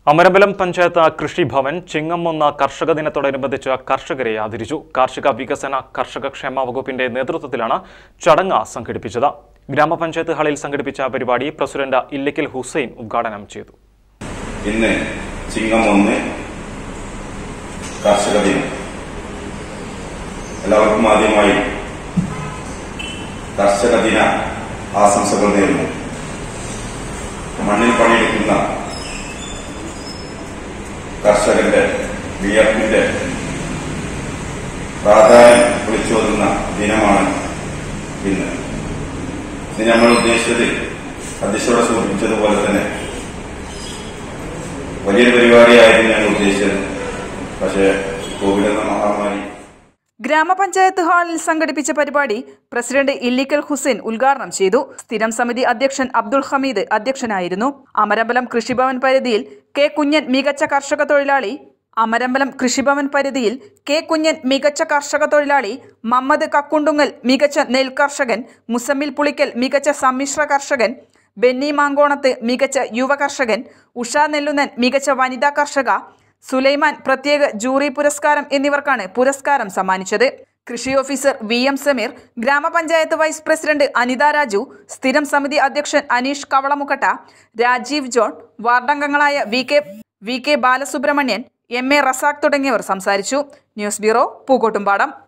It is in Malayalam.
അമരബലം പഞ്ചായത്ത് കൃഷിഭവൻ ചിങ്ങമ്മൊന്ന കർഷക ദിനത്തോടനുബന്ധിച്ച് കർഷകരെ ആദരിച്ചു കാർഷിക വികസന കർഷക ക്ഷേമ വകുപ്പിന്റെ നേതൃത്വത്തിലാണ് ചടങ്ങ് സംഘടിപ്പിച്ചത് ഗ്രാമപഞ്ചായത്ത് ഹാളിൽ സംഘടിപ്പിച്ച പരിപാടി പ്രസിഡന്റ് ഇല്ലക്കൽ ഹുസൈൻ ഉദ്ഘാടനം ചെയ്തു ഇന്ന് ചിങ്ങം ഒന്ന് കർഷക ദിനം എല്ലാവർക്കും ആദ്യമായി കർഷക ദിന ആശംസകൾ നേരുന്നു മണ്ണിൽ പണിയെടുക്കുന്ന കർഷകന്റെ വിയർപ്പിന്റെ പ്രാധാന്യം വിളിച്ചോതുന്ന ദിനമാണ് ഇന്ന് ഇത് നമ്മൾ ഉദ്ദേശിച്ചത് അധ്യക്ഷയോടെ സൂചിപ്പിച്ചതുപോലെ തന്നെ വലിയൊരു പരിപാടിയായിരുന്നു ഞാൻ ഉദ്ദേശിച്ചത് പക്ഷേ കോവിഡ് എന്ന മഹാമാരി ഗ്രാമപഞ്ചായത്ത് ഹാളിൽ സംഘടിപ്പിച്ച പരിപാടി പ്രസിഡന്റ് ഇല്ലിക്കൽ ഹുസൈൻ ഉദ്ഘാടനം ചെയ്തു സ്ഥിരം സമിതി അധ്യക്ഷൻ അബ്ദുൾ ഹമീദ് അധ്യക്ഷനായിരുന്നു അമരമ്പലം കൃഷിഭവൻ പരിധിയിൽ കെ കുഞ്ഞൻ മികച്ച കർഷക തൊഴിലാളി അമരമ്പലം കൃഷിഭവൻ പരിധിയിൽ കെ കുഞ്ഞൻ മികച്ച കർഷക തൊഴിലാളി മമ്മദ് കക്കുണ്ടുങ്ങൽ മികച്ച നെൽ കർഷകൻ മുസമ്മിൽ പുളിക്കൽ മികച്ച സമ്മിശ്ര കർഷകൻ ബെന്നി മാങ്കോണത്ത് മികച്ച യുവ കർഷകൻ ഉഷ നെല്ലുന്നൻ മികച്ച വനിതാ കർഷക സുലൈമാൻ പ്രത്യേക ജൂറി പുരസ്കാരം എന്നിവർക്കാണ് പുരസ്കാരം സമ്മാനിച്ചത് കൃഷി ഓഫീസർ വി എം സമീർ ഗ്രാമപഞ്ചായത്ത് വൈസ് പ്രസിഡന്റ് അനിത രാജു സ്ഥിരം സമിതി അധ്യക്ഷൻ അനീഷ് കവളമുക്കട്ട രാജീവ് ജോൺ വാർഡംഗങ്ങളായ V K V K Balasubramanian M A Razak തുടങ്ങിയവർ സംസാരിച്ചു ന്യൂസ് ബ്യൂറോ പൂക്കോട്ടുംപാടം